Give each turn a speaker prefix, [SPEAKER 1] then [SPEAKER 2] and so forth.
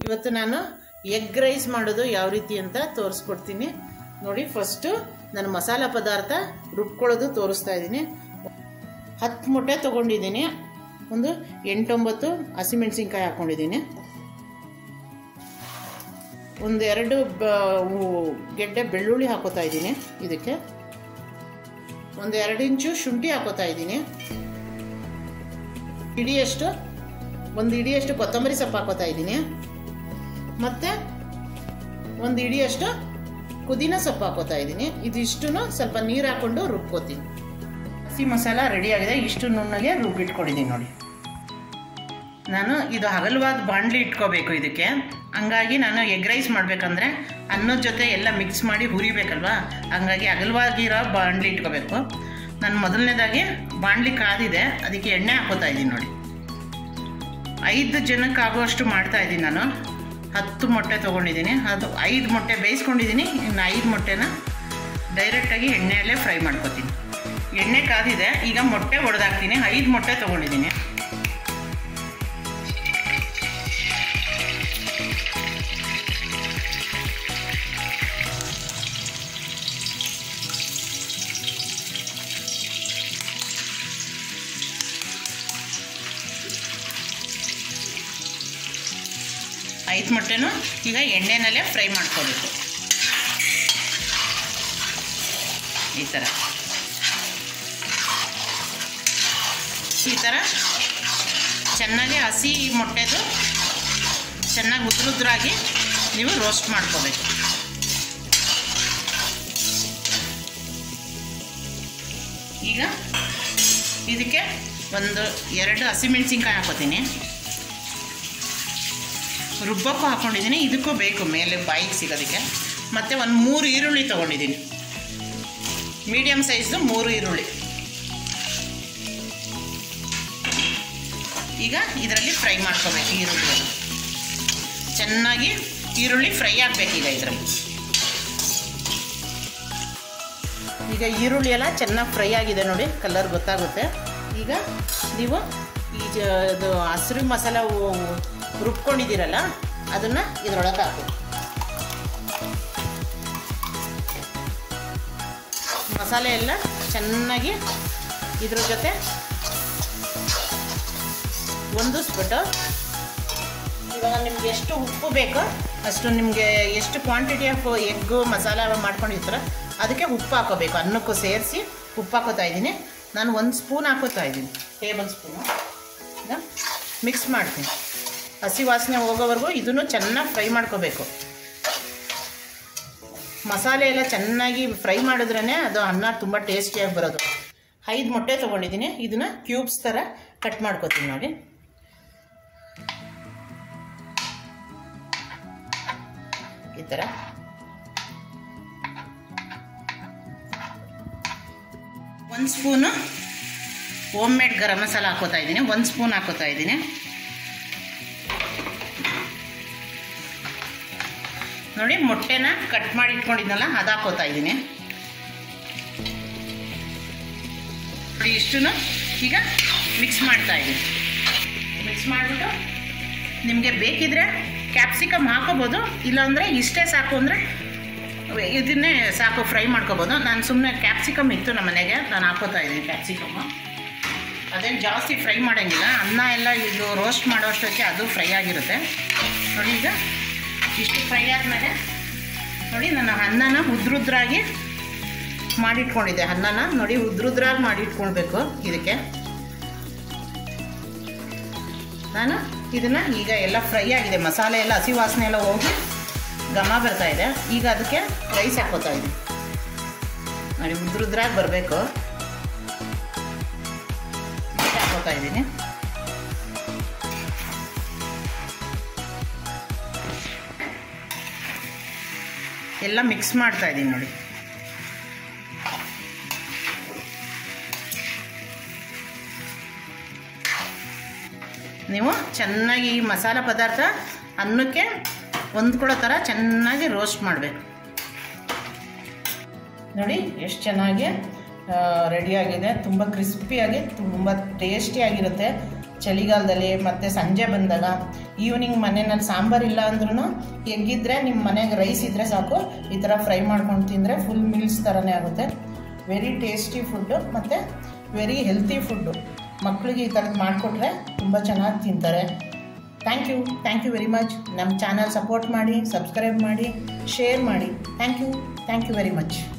[SPEAKER 1] ಇವತ್ತು ನಾನು egg rice ಮಾಡೋದು ಯಾವ ರೀತಿ ಅಂತ ತೋರಿಸ್ಕೊಡ್ತೀನಿ ನೋಡಿ ಫಸ್ಟು ನಾನು ಮಸಾಲ ಪದಾರ್ಥ ರುಬ್ಕೊಳ್ಳೋದು ತೋರಿಸ್ತಾ ಇದ್ದೀನಿ ಹತ್ತು ಮೊಟ್ಟೆ ತೊಗೊಂಡಿದ್ದೀನಿ ಒಂದು ಎಂಟೊಂಬತ್ತು ಹಸಿಮೆಣಸಿನ್ಕಾಯಿ ಹಾಕ್ಕೊಂಡಿದ್ದೀನಿ ಒಂದು ಎರಡು ಬ ಉ- ಗೆಡ್ಡೆ ಬೆಳ್ಳುಳ್ಳಿ ಹಾಕೋತಾ ಇದ್ದೀನಿ ಇದಕ್ಕೆ ಒಂದು ಎರಡು ಇಂಚು ಶುಂಠಿ ಹಾಕೋತಾ ಇದ್ದೀನಿ ಇಡಿಯಷ್ಟು ಒಂದು ಇಡಿಯಷ್ಟು ಕೊತ್ತಂಬರಿ ಸೊಪ್ಪು ಹಾಕೋತಾ ಇದ್ದೀನಿ ಮತ್ತು ಒಂದು ಇಡಿಯಷ್ಟು ಪುದೀನ ಸೊಪ್ಪು ಹಾಕೋತಾ ಇದ್ದೀನಿ ಇದಿಷ್ಟು ಸ್ವಲ್ಪ ನೀರು ಹಾಕ್ಕೊಂಡು ರುಬ್ಕೋತೀನಿ ಹಸಿ ಮಸಾಲ ರೆಡಿ ಆಗಿದೆ ಇಷ್ಟು ನುಣ್ಣಗೆ ರುಬ್ಬಿಟ್ಕೊಂಡಿದ್ದೀನಿ ನೋಡಿ ನಾನು ಇದು ಅಗಲವಾದ ಬಾಣಲಿ ಇಟ್ಕೋಬೇಕು ಇದಕ್ಕೆ ಹಂಗಾಗಿ ನಾನು ಎಗ್ ರೈಸ್ ಮಾಡಬೇಕಂದ್ರೆ ಅನ್ನದ ಜೊತೆ ಎಲ್ಲ ಮಿಕ್ಸ್ ಮಾಡಿ ಹುರಿಬೇಕಲ್ವಾ ಹಂಗಾಗಿ ಅಗಲವಾಗಿರೋ ಬಾಣಲಿ ಇಟ್ಕೋಬೇಕು ನಾನು ಮೊದಲನೇದಾಗಿ ಬಾಣಲಿ ಕಾದಿದೆ ಅದಕ್ಕೆ ಎಣ್ಣೆ ಹಾಕೋತಾ ಇದ್ದೀನಿ ನೋಡಿ ಐದು ಜನಕ್ಕೆ ಆಗುವಷ್ಟು ಮಾಡ್ತಾ ಇದ್ದೀನಿ ನಾನು ಹತ್ತು ಮೊಟ್ಟೆ ತೊಗೊಂಡಿದ್ದೀನಿ ಅದು ಐದು ಮೊಟ್ಟೆ ಬೇಯಿಸ್ಕೊಂಡಿದ್ದೀನಿ ಇನ್ನು ಐದು ಮೊಟ್ಟೆನ ಡೈರೆಕ್ಟಾಗಿ ಎಣ್ಣೆಯಲ್ಲೇ ಫ್ರೈ ಮಾಡ್ಕೊತೀನಿ ಎಣ್ಣೆ ಕಾದಿದೆ ಈಗ ಮೊಟ್ಟೆ ಒಡೆದಾಕ್ತೀನಿ ಐದು ಮೊಟ್ಟೆ ತೊಗೊಂಡಿದ್ದೀನಿ ಐದು ಮೊಟ್ಟೆನೂ ಈಗ ಎಣ್ಣೆನಲ್ಲೇ ಫ್ರೈ ಮಾಡ್ಕೋಬೇಕು ಈ ಥರ ಈ ಥರ ಚೆನ್ನಾಗಿ ಹಸಿ ಮೊಟ್ಟೆದು ಚೆನ್ನಾಗಿ ಉದ್ರುದ್ರಾಗಿ ನೀವು ರೋಸ್ಟ್ ಮಾಡ್ಕೋಬೇಕು ಈಗ ಇದಕ್ಕೆ ಒಂದು ಎರಡು ಹಸಿಮೆಣ್ಸಿನ್ಕಾಯಿ ಹಾಕೋತೀನಿ ರುಬ್ಬಕ್ಕೂ ಹಾಕ್ಕೊಂಡಿದ್ದೀನಿ ಇದಕ್ಕೂ ಬೇಕು ಮೇಲೆ ಬಾಯಿಗೆ ಸಿಗೋದಕ್ಕೆ ಮತ್ತು ಒಂದು ಮೂರು ಈರುಳ್ಳಿ ತೊಗೊಂಡಿದ್ದೀನಿ ಮೀಡಿಯಮ್ ಸೈಜ್ದು ಮೂರು ಈರುಳ್ಳಿ ಈಗ ಇದರಲ್ಲಿ ಫ್ರೈ ಮಾಡ್ಕೋಬೇಕು ಈರುಳ್ಳಿ ಚೆನ್ನಾಗಿ ಈರುಳ್ಳಿ ಫ್ರೈ ಆಗಬೇಕು ಈಗ ಇದರಲ್ಲಿ ಈಗ ಈರುಳ್ಳಿ ಎಲ್ಲ ಚೆನ್ನಾಗಿ ಫ್ರೈ ಆಗಿದೆ ನೋಡಿ ಕಲರ್ ಗೊತ್ತಾಗುತ್ತೆ ಈಗ ನೀವು ಈ ಜ ಇದು ಹಸಿರು ಮಸಾಲ ಉ- ರುಬ್ಕೊಂಡಿದ್ದೀರಲ್ಲ ಅದನ್ನು ಇದರೊಳಗೆ ಹಾಕಿ ಮಸಾಲೆ ಎಲ್ಲ ಚೆನ್ನಾಗಿ ಇದ್ರ ಜೊತೆ ಹೊಂದಿಸ್ಬಿಟ್ಟು ಇವಾಗ ನಿಮ್ಗೆ ಎಷ್ಟು ಉಪ್ಪು ಬೇಕೋ ಅಷ್ಟು ನಿಮಗೆ ಎಷ್ಟು ಕ್ವಾಂಟಿಟಿ ಆಫ್ ಎಗ್ಗು ಮಸಾಲ ಮಾಡ್ಕೊಂಡಿರ್ತಾರೋ ಅದಕ್ಕೆ ಉಪ್ಪು ಹಾಕೋಬೇಕು ಅನ್ನಕ್ಕೂ ಸೇರಿಸಿ ಉಪ್ಪು ಹಾಕೋತಾ ಇದ್ದೀನಿ ನಾನು ಒಂದು ಸ್ಪೂನ್ ಹಾಕೋತಾ ಇದ್ದೀನಿ ಟೇಬಲ್ ಸ್ಪೂನು ಈಗ ಮಿಕ್ಸ್ ಮಾಡ್ತೀನಿ ಹಸಿ ವಾಸನೆ ಹೋಗೋವರೆಗೂ ಇದನ್ನು ಚೆನ್ನಾಗಿ ಫ್ರೈ ಮಾಡ್ಕೋಬೇಕು ಮಸಾಲೆ ಎಲ್ಲ ಚೆನ್ನಾಗಿ ಫ್ರೈ ಮಾಡಿದ್ರೇ ಅದು ಅನ್ನ ತುಂಬ ಟೇಸ್ಟಿಯಾಗಿ ಬರೋದು ಐದು ಮೊಟ್ಟೆ ತೊಗೊಂಡಿದ್ದೀನಿ ಇದನ್ನು ಕ್ಯೂಬ್ಸ್ ಥರ ಕಟ್ ಮಾಡ್ಕೋತೀನಿ ನೋಡಿ ಈ ಥರ ಒಂದು spoon homemade garam masala ಹಾಕೋತಾ ಇದ್ದೀನಿ ಒಂದು ಸ್ಪೂನ್ ಹಾಕೋತಾ ಇದ್ದೀನಿ ನೋಡಿ ಮೊಟ್ಟೆನ ಕಟ್ ಮಾಡಿ ಇಟ್ಕೊಂಡಿದ್ನಲ್ಲ ಅದು ಹಾಕೋತಾ ಇದ್ದೀನಿ ನೋಡಿ ಇಷ್ಟು ಈಗ ಮಿಕ್ಸ್ ಮಾಡ್ತಾ ಇದ್ದೀನಿ ಮಿಕ್ಸ್ ಮಾಡಿಬಿಟ್ಟು ನಿಮಗೆ ಬೇಕಿದ್ರೆ ಕ್ಯಾಪ್ಸಿಕಮ್ ಹಾಕೋಬೋದು ಇಲ್ಲಾಂದರೆ ಇಷ್ಟೇ ಸಾಕು ಅಂದರೆ ಇದನ್ನೇ ಸಾಕು ಫ್ರೈ ಮಾಡ್ಕೋಬೋದು ನಾನು ಸುಮ್ಮನೆ ಕ್ಯಾಪ್ಸಿಕಮ್ ಇತ್ತು ನಮ್ಮ ಮನೆಗೆ ನಾನು ಹಾಕೋತಾ ಇದ್ದೀನಿ ಕ್ಯಾಪ್ಸಿಕಮ್ಮು ಅದೇನು ಜಾಸ್ತಿ ಫ್ರೈ ಮಾಡೋಂಗಿಲ್ಲ ಅನ್ನ ಎಲ್ಲ ಇದು ರೋಸ್ಟ್ ಮಾಡೋಷ್ಟಕ್ಕೆ ಅದು ಫ್ರೈ ಆಗಿರುತ್ತೆ ನೋಡಿ ಈಗ ಇಷ್ಟು ಫ್ರೈ ಆದಮೇಲೆ ನೋಡಿ ನಾನು ಅನ್ನನ ಉದ್ರುದ್ರಾಗಿ ಮಾಡಿಟ್ಕೊಂಡಿದ್ದೆ ಅನ್ನನ ನೋಡಿ ಉದ್ರುದ್ರಾಗಿ ಮಾಡಿಟ್ಕೊಳ್ಬೇಕು ಇದಕ್ಕೆ ನಾನು ಇದನ್ನು ಈಗ ಎಲ್ಲ ಫ್ರೈ ಆಗಿದೆ ಮಸಾಲೆ ಎಲ್ಲ ಹಸಿ ವಾಸನೆ ಎಲ್ಲ ಹೋಗಿ ಘಮ ಬರ್ತಾ ಇದೆ ಈಗ ಅದಕ್ಕೆ ರೈಸ್ ಹಾಕೋತಾ ಇದ್ದೀನಿ ನೋಡಿ ಉದ್ರುದ್ರಾಗಿ ಬರಬೇಕು ಹಾಕೋತಾ ಇದ್ದೀನಿ ಎಲ್ಲ ಮಿಕ್ಸ್ ಮಾಡ್ತಾ ಇದ್ದೀನಿ ನೋಡಿ ನೀವು ಚೆನ್ನಾಗಿ ಈ ಮಸಾಲ ಪದಾರ್ಥ ಅನ್ನಕ್ಕೆ ಹೊಂದ್ಕೊಳ್ಳೋ ಥರ ಚೆನ್ನಾಗಿ ರೋಸ್ಟ್ ಮಾಡಬೇಕು ನೋಡಿ ಎಷ್ಟು ಚೆನ್ನಾಗಿ ರೆಡಿಯಾಗಿದೆ ತುಂಬ ಕ್ರಿಸ್ಪಿಯಾಗಿ ತುಂಬ ಟೇಸ್ಟಿಯಾಗಿರುತ್ತೆ ಚಳಿಗಾಲದಲ್ಲಿ ಮತ್ತು ಸಂಜೆ ಬಂದಾಗ ಈವ್ನಿಂಗ್ ಮನೆಯಲ್ಲಿ ಸಾಂಬಾರು ಇಲ್ಲ ಅಂದ್ರೂ ಎಗ್ಗಿದ್ರೆ ನಿಮ್ಮ ಮನೆಗೆ ರೈಸ್ ಇದ್ದರೆ ಸಾಕು ಈ ಥರ ಫ್ರೈ ಮಾಡ್ಕೊಂಡು ತಿಂದರೆ ಫುಲ್ ಮೀಲ್ಸ್ ಥರನೇ ಆಗುತ್ತೆ ವೆರಿ ಟೇಸ್ಟಿ ಫುಡ್ಡು ಮತ್ತು ವೆರಿ ಹೆಲ್ತಿ ಫುಡ್ಡು ಮಕ್ಕಳಿಗೆ ಈ ಥರದ್ದು ಮಾಡಿಕೊಟ್ರೆ ತುಂಬ ಚೆನ್ನಾಗಿ ತಿಂತಾರೆ thank you thank you very much ನಮ್ಮ ಚಾನಲ್ ಸಪೋರ್ಟ್ ಮಾಡಿ ಸಬ್ಸ್ಕ್ರೈಬ್ ಮಾಡಿ ಶೇರ್ ಮಾಡಿ thank you thank you very much